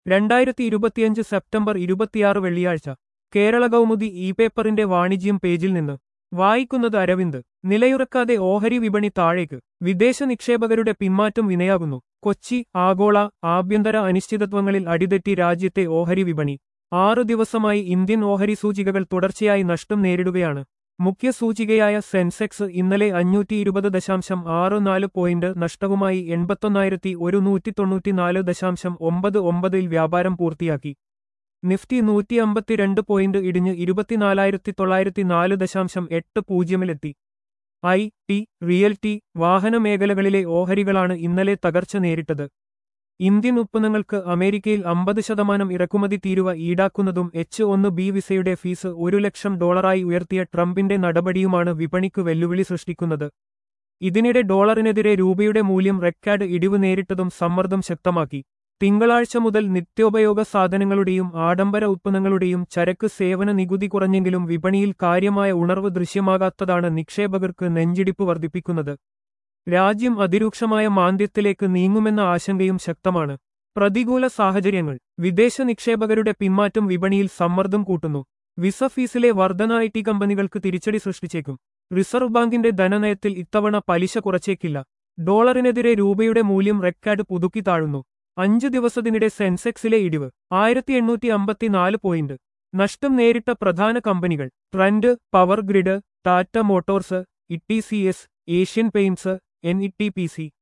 രണ്ടായിരത്തി ഇരുപത്തിയഞ്ച് സെപ്റ്റംബർ ഇരുപത്തിയാറ് വെള്ളിയാഴ്ച കേരള കൗമുദി ഇ പേപ്പറിന്റെ വാണിജ്യം പേജിൽ നിന്ന് വായിക്കുന്നത് അരവിന്ദ് നിലയുറക്കാതെ ഓഹരി വിപണി താഴേക്ക് വിദേശ നിക്ഷേപകരുടെ പിന്മാറ്റം വിനയാകുന്നു കൊച്ചി ആഗോള ആഭ്യന്തര അനിശ്ചിതത്വങ്ങളിൽ അടിതെറ്റി രാജ്യത്തെ ഓഹരി വിപണി ആറു ദിവസമായി ഇന്ത്യൻ ഓഹരി സൂചികകൾ തുടർച്ചയായി നഷ്ടം നേരിടുകയാണ് മുഖ്യ സൂചികയായ സെൻസെക്സ് ഇന്നലെ അഞ്ഞൂറ്റി ഇരുപത് ദശാംശം ആറ് നാല് പോയിന്റ് നഷ്ടവുമായി എൺപത്തൊന്നായിരത്തി ഒരുന്നൂറ്റി തൊണ്ണൂറ്റിനാല് ദശാംശം ഒമ്പത് ഒമ്പതിൽ വ്യാപാരം പൂർത്തിയാക്കി നിഫ്റ്റി നൂറ്റി അമ്പത്തിരണ്ട് പോയിന്റ് ഇടിഞ്ഞ് ഇരുപത്തിനാലായിരത്തി തൊള്ളായിരത്തി നാല് ദശാംശം എട്ട് പൂജ്യമിലെത്തി ഐ ടി റിയൽറ്റി വാഹന മേഖലകളിലെ ഓഹരികളാണ് ഇന്നലെ തകർച്ച നേരിട്ടത് ഇന്ത്യൻ ഉത്പന്നങ്ങൾക്ക് അമേരിക്കയിൽ അമ്പത് ശതമാനം ഇറക്കുമതി തീരുവ ഈടാക്കുന്നതും എച്ച് ഒന്ന് ബി വിസയുടെ ഫീസ് ഒരു ലക്ഷം ഡോളറായി ഉയർത്തിയ ട്രംപിന്റെ നടപടിയുമാണ് വിപണിക്ക് വെല്ലുവിളി സൃഷ്ടിക്കുന്നത് ഇതിനിടെ ഡോളറിനെതിരെ രൂപയുടെ മൂല്യം റെക്കാർഡ് ഇടിവ് നേരിട്ടതും സമ്മർദ്ദം ശക്തമാക്കി തിങ്കളാഴ്ച മുതൽ നിത്യോപയോഗ സാധനങ്ങളുടെയും ആഡംബര ഉത്പന്നങ്ങളുടെയും ചരക്ക് സേവന നികുതി കുറഞ്ഞെങ്കിലും വിപണിയിൽ കാര്യമായ ഉണർവ് ദൃശ്യമാകാത്തതാണ് നിക്ഷേപകർക്ക് നെഞ്ചിടിപ്പ് വർദ്ധിപ്പിക്കുന്നത് രാജ്യം അതിരൂക്ഷമായ മാന്ദ്യത്തിലേക്ക് നീങ്ങുമെന്ന ആശങ്കയും ശക്തമാണ് പ്രതികൂല സാഹചര്യങ്ങൾ വിദേശ നിക്ഷേപകരുടെ പിന്മാറ്റം വിപണിയിൽ സമ്മർദ്ദം കൂട്ടുന്നു വിസ ഫീസിലെ വർധന ഐ ടി കമ്പനികൾക്ക് തിരിച്ചടി സൃഷ്ടിച്ചേക്കും റിസർവ് ബാങ്കിന്റെ ധനനയത്തിൽ ഇത്തവണ പലിശ കുറച്ചേക്കില്ല ഡോളറിനെതിരെ രൂപയുടെ മൂല്യം റെക്കാർഡ് പുതുക്കി താഴുന്നു അഞ്ചു ദിവസത്തിനിടെ സെൻസെക്സിലെ ഇടിവ് ആയിരത്തി എണ്ണൂറ്റി അമ്പത്തിനാല് പോയിന്റ് നഷ്ടം നേരിട്ട പ്രധാന കമ്പനികൾ Trent Power Grid Tata Motors E T C S Asian Paints N E T P C